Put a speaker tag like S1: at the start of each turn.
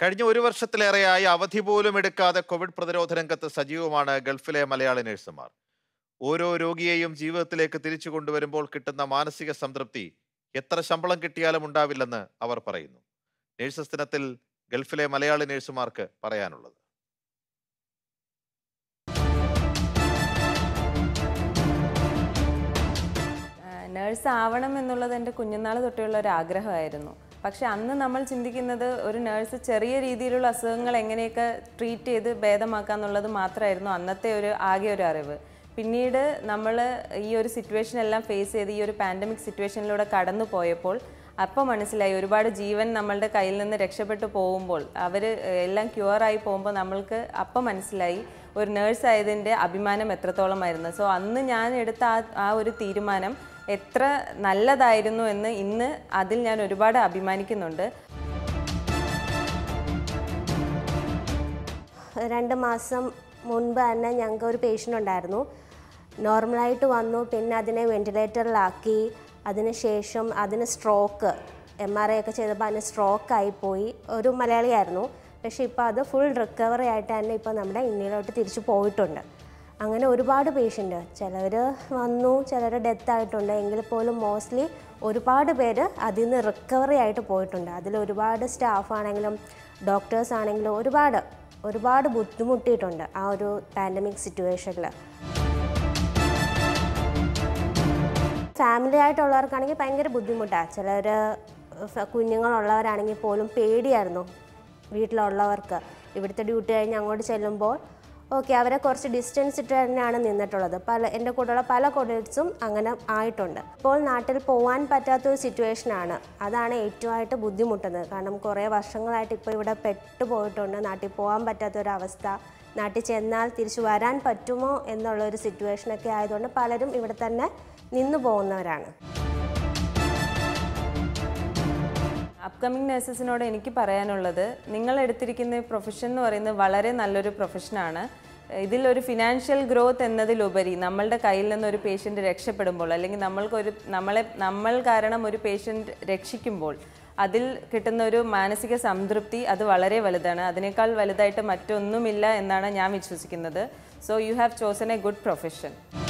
S1: കഴിഞ്ഞ ഒരു വർഷത്തിലേറെയായി അവധി പോലും എടുക്കാതെ കോവിഡ് പ്രതിരോധ രംഗത്ത് സജീവമാണ് ഗൾഫിലെ മലയാളി നഴ്സുമാർ ഓരോ രോഗിയെയും ജീവിതത്തിലേക്ക് തിരിച്ചു കൊണ്ടുവരുമ്പോൾ കിട്ടുന്ന മാനസിക സംതൃപ്തി എത്ര ശമ്പളം കിട്ടിയാലും ഉണ്ടാവില്ലെന്ന് അവർ പറയുന്നു നഴ്സസ് ദിനത്തിൽ ഗൾഫിലെ മലയാളി നഴ്സുമാർക്ക് പറയാനുള്ളത്
S2: നേഴ്സ് ആവണം എന്നുള്ളത് എൻ്റെ കുഞ്ഞുനാൾ തൊട്ടുള്ള ഒരു ആഗ്രഹമായിരുന്നു പക്ഷെ അന്ന് നമ്മൾ ചിന്തിക്കുന്നത് ഒരു നേഴ്സ് ചെറിയ രീതിയിലുള്ള അസുഖങ്ങൾ എങ്ങനെയൊക്കെ ട്രീറ്റ് ചെയ്ത് ഭേദമാക്കുക എന്നുള്ളത് മാത്രമായിരുന്നു അന്നത്തെ ഒരു ആകെ ഒരു അറിവ് പിന്നീട് നമ്മൾ ഈ ഒരു സിറ്റുവേഷൻ എല്ലാം ഫേസ് ചെയ്ത് ഈ ഒരു പാൻഡമിക് സിറ്റുവേഷനിലൂടെ കടന്നു പോയപ്പോൾ അപ്പോൾ മനസ്സിലായി ഒരുപാട് ജീവൻ നമ്മളുടെ കയ്യിൽ നിന്ന് രക്ഷപ്പെട്ടു പോകുമ്പോൾ അവർ എല്ലാം ക്യൂറായി പോകുമ്പോൾ നമ്മൾക്ക് അപ്പം മനസ്സിലായി ഒരു നേഴ്സ് ആയതിൻ്റെ അഭിമാനം എത്രത്തോളമായിരുന്നു സോ അന്ന് ഞാൻ എടുത്ത ആ ആ ഒരു തീരുമാനം എത്ര നല്ലതായിരുന്നു എന്ന് ഇന്ന് അതിൽ ഞാൻ ഒരുപാട് അഭിമാനിക്കുന്നുണ്ട്
S3: രണ്ട് മാസം മുൻപ് തന്നെ ഞങ്ങൾക്ക് ഒരു പേഷ്യൻ്റ് ഉണ്ടായിരുന്നു നോർമലായിട്ട് വന്നു പിന്നെ അതിനെ വെൻറ്റിലേറ്ററിലാക്കി അതിനുശേഷം അതിന് സ്ട്രോക്ക് എം ആർ ഐ ഒക്കെ ചെയ്തപ്പോൾ അതിന് സ്ട്രോക്ക് ആയിപ്പോയി ഒരു മലയാളിയായിരുന്നു പക്ഷേ ഇപ്പോൾ അത് ഫുൾ റിക്കവറി ആയിട്ട് തന്നെ ഇപ്പോൾ നമ്മുടെ ഇന്ത്യയിലോട്ട് തിരിച്ചു പോയിട്ടുണ്ട് അങ്ങനെ ഒരുപാട് പേഷ്യൻ്റ് ചിലർ വന്നു ചിലർ ഡെത്ത് ആയിട്ടുണ്ട് എങ്കിൽ പോലും മോസ്റ്റ്ലി ഒരുപാട് പേര് അതിൽ നിന്ന് റിക്കവറി ആയിട്ട് പോയിട്ടുണ്ട് അതിൽ ഒരുപാട് സ്റ്റാഫ് ആണെങ്കിലും ഡോക്ടേഴ്സ് ആണെങ്കിലും ഒരുപാട് ഒരുപാട് ബുദ്ധിമുട്ടിയിട്ടുണ്ട് ആ ഒരു പാൻഡമിക് സിറ്റുവേഷനിൽ ഫാമിലി ആയിട്ടുള്ളവർക്കാണെങ്കിൽ ഭയങ്കര ബുദ്ധിമുട്ടാണ് ചിലർ കുഞ്ഞുങ്ങളുള്ളവരാണെങ്കിൽ പോലും പേടിയായിരുന്നു വീട്ടിലുള്ളവർക്ക് ഇവിടുത്തെ ഡ്യൂട്ടി കഴിഞ്ഞ് അങ്ങോട്ട് ചെല്ലുമ്പോൾ ഓക്കെ അവരെ കുറച്ച് ഡിസ്റ്റൻസ് ഇട്ട് തന്നെയാണ് നിന്നിട്ടുള്ളത് പല എൻ്റെ കൂടെയുള്ള പല കൊളീഗ്സും അങ്ങനെ ആയിട്ടുണ്ട് ഇപ്പോൾ നാട്ടിൽ പോകാൻ പറ്റാത്തൊരു സിറ്റുവേഷനാണ് അതാണ് ഏറ്റവുമായിട്ട് ബുദ്ധിമുട്ടുന്നത് കാരണം കുറേ വർഷങ്ങളായിട്ട് ഇപ്പോൾ ഇവിടെ പെട്ടു പോയിട്ടുണ്ട് നാട്ടിൽ പോകാൻ പറ്റാത്തൊരവസ്ഥ നാട്ടിൽ ചെന്നാൽ തിരിച്ചു വരാൻ പറ്റുമോ എന്നുള്ളൊരു സിറ്റുവേഷനൊക്കെ ആയതുകൊണ്ട് പലരും ഇവിടെ തന്നെ നിന്നു പോകുന്നവരാണ്
S2: അപ്കമിങ് നഴ്സസിനോട് എനിക്ക് പറയാനുള്ളത് നിങ്ങൾ എടുത്തിരിക്കുന്ന പ്രൊഫഷൻ എന്ന് പറയുന്നത് വളരെ നല്ലൊരു പ്രൊഫഷനാണ് ഇതിലൊരു ഫിനാൻഷ്യൽ ഗ്രോത്ത് എന്നതിലുപരി നമ്മളുടെ കയ്യിൽ നിന്ന് ഒരു പേഷ്യൻ്റ് രക്ഷപ്പെടുമ്പോൾ അല്ലെങ്കിൽ നമ്മൾക്കൊരു നമ്മളെ നമ്മൾ കാരണം ഒരു പേഷ്യൻ്റ് രക്ഷിക്കുമ്പോൾ അതിൽ കിട്ടുന്ന ഒരു മാനസിക സംതൃപ്തി അത് വളരെ വലുതാണ് അതിനേക്കാൾ വലുതായിട്ട് മറ്റൊന്നുമില്ല എന്നാണ് ഞാൻ വിശ്വസിക്കുന്നത് so you have chosen a good profession